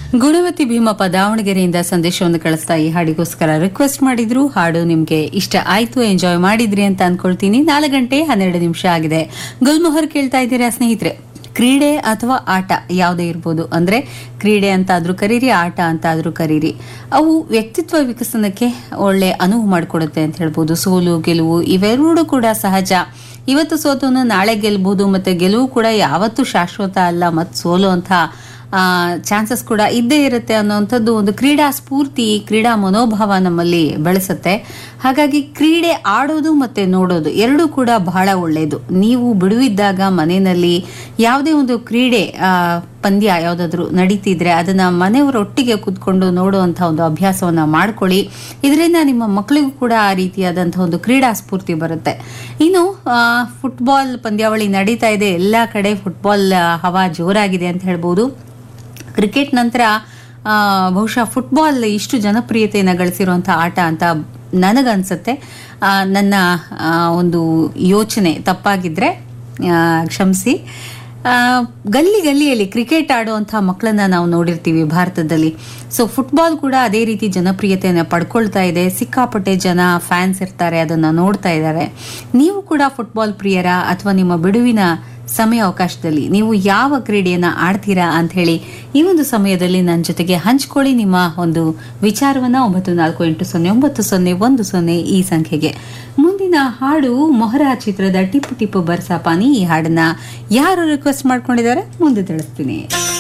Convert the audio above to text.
ಗುಣವತಿ ಭೀಮಪ್ಪ ದಾವಣಗೆರೆಯಿಂದ ಸಂದೇಶವನ್ನು ಕಳಿಸ್ತಾ ಈ ಹಾಡಿಗೋಸ್ಕರ ರಿಕ್ವೆಸ್ಟ್ ಮಾಡಿದ್ರು ಹಾಡು ನಿಮ್ಗೆ ಇಷ್ಟ ಆಯ್ತು ಎಂಜಾಯ್ ಮಾಡಿದ್ರಿ ಅಂತ ಅನ್ಕೊಳ್ತೀನಿ ನಾಲ್ಕು ಗಂಟೆ ಹನ್ನೆರಡು ನಿಮಿಷ ಆಗಿದೆ ಗುಲ್ಮೊಹರ್ ಕೇಳ್ತಾ ಇದ್ದೀರಾ ಸ್ನೇಹಿತರೆ ಕ್ರೀಡೆ ಅಥವಾ ಆಟ ಯಾವುದೇ ಇರ್ಬೋದು ಅಂದ್ರೆ ಕ್ರೀಡೆ ಅಂತ ಆದ್ರೂ ಕರೀರಿ ಆಟ ಅಂತ ಆದ್ರೂ ಕರೀರಿ ಅವು ವ್ಯಕ್ತಿತ್ವ ವಿಕಸನಕ್ಕೆ ಒಳ್ಳೆ ಅನುವು ಮಾಡಿಕೊಡುತ್ತೆ ಅಂತ ಹೇಳ್ಬೋದು ಸೋಲು ಗೆಲುವು ಇವೆರಡೂ ಕೂಡ ಸಹಜ ಇವತ್ತು ಸೋತವನು ನಾಳೆ ಗೆಲ್ಬಹುದು ಮತ್ತೆ ಗೆಲುವು ಕೂಡ ಯಾವತ್ತೂ ಶಾಶ್ವತ ಅಲ್ಲ ಮತ್ತು ಸೋಲು ಅಂತ ಚಾನ್ಸಸ್ ಕೂಡ ಇದ್ದೇ ಇರುತ್ತೆ ಅನ್ನೋವಂಥದ್ದು ಒಂದು ಕ್ರೀಡಾ ಸ್ಫೂರ್ತಿ ಕ್ರೀಡಾ ಮನೋಭಾವ ನಮ್ಮಲ್ಲಿ ಬೆಳೆಸುತ್ತೆ ಹಾಗಾಗಿ ಕ್ರೀಡೆ ಆಡೋದು ಮತ್ತೆ ನೋಡೋದು ಎರಡೂ ಕೂಡ ಬಹಳ ಒಳ್ಳೆಯದು ನೀವು ಬಿಡುವಿದ್ದಾಗ ಮನೆಯಲ್ಲಿ ಯಾವುದೇ ಒಂದು ಕ್ರೀಡೆ ಆ, ಪಂದ್ಯ ಯಾವುದಾದ್ರೂ ನಡೀತಿದ್ರೆ ಅದನ್ನ ಮನೆಯವರೊಟ್ಟಿಗೆ ಕೂತ್ಕೊಂಡು ನೋಡುವಂತಹ ಒಂದು ಅಭ್ಯಾಸವನ್ನ ಮಾಡ್ಕೊಳ್ಳಿ ಇದರಿಂದ ನಿಮ್ಮ ಮಕ್ಕಳಿಗೂ ಕೂಡ ಆ ರೀತಿಯಾದಂತಹ ಒಂದು ಕ್ರೀಡಾ ಸ್ಫೂರ್ತಿ ಬರುತ್ತೆ ಇನ್ನು ಆ, ಫುಟ್ಬಾಲ್ ಪಂದ್ಯಾವಳಿ ನಡೀತಾ ಇದೆ ಎಲ್ಲ ಕಡೆ ಫುಟ್ಬಾಲ್ ಆ, ಹವಾ ಜೋರಾಗಿದೆ ಅಂತ ಹೇಳ್ಬೋದು ಕ್ರಿಕೆಟ್ ನಂತರ ಆ, ಬಹುಶಃ ಫುಟ್ಬಾಲ್ ಇಷ್ಟು ಜನಪ್ರಿಯತೆಯನ್ನು ಗಳಿಸಿರುವಂತಹ ಆಟ ಅಂತ ನನಗನ್ಸುತ್ತೆ ಆ, ನನ್ನ ಆ, ಒಂದು ಯೋಚನೆ ತಪ್ಪಾಗಿದ್ರೆ ಆ, ಕ್ಷಮಿಸಿ ಆ, ಗಲ್ಲಿ ಗಲ್ಲಿಯಲ್ಲಿ ಕ್ರಿಕೆಟ್ ಆಡುವಂತಹ ಮಕ್ಕಳನ್ನ ನಾವು ನೋಡಿರ್ತೀವಿ ಭಾರತದಲ್ಲಿ ಸೊ ಫುಟ್ಬಾಲ್ ಕೂಡ ಅದೇ ರೀತಿ ಜನಪ್ರಿಯತೆಯನ್ನು ಪಡ್ಕೊಳ್ತಾ ಇದೆ ಸಿಕ್ಕಾಪಟ್ಟೆ ಜನ ಫ್ಯಾನ್ಸ್ ಇರ್ತಾರೆ ಅದನ್ನ ನೋಡ್ತಾ ಇದ್ದಾರೆ ನೀವು ಕೂಡ ಫುಟ್ಬಾಲ್ ಪ್ರಿಯರ ಅಥವಾ ನಿಮ್ಮ ಬಿಡುವಿನ ಸಮಯ ಅವಕಾಶದಲ್ಲಿ ನೀವು ಯಾವ ಕ್ರೀಡೆಯನ್ನ ಆಡ್ತೀರಾ ಅಂತ ಹೇಳಿ ಈ ಒಂದು ಸಮಯದಲ್ಲಿ ನನ್ನ ಜೊತೆಗೆ ಹಂಚ್ಕೊಳ್ಳಿ ನಿಮ್ಮ ಒಂದು ವಿಚಾರವನ್ನ ಒಂಬತ್ತು ನಾಲ್ಕು ಎಂಟು ಸೊನ್ನೆ ಒಂಬತ್ತು ಸೊನ್ನೆ ಒಂದು ಸೊನ್ನೆ ಈ ಸಂಖ್ಯೆಗೆ ಮುಂದಿನ ಹಾಡು ಮೊಹರಾ ಚಿತ್ರದ ಟಿಪ್ಪು ಟಿಪ್ಪು ಬರ್ಸಾಪಾನಿ ಈ ಹಾಡನ್ನ ಯಾರು ರಿಕ್ವೆಸ್ಟ್ ಮಾಡ್ಕೊಂಡಿದ್ದಾರೆ ಮುಂದೆ ತಿಳಿಸ್ತೀನಿ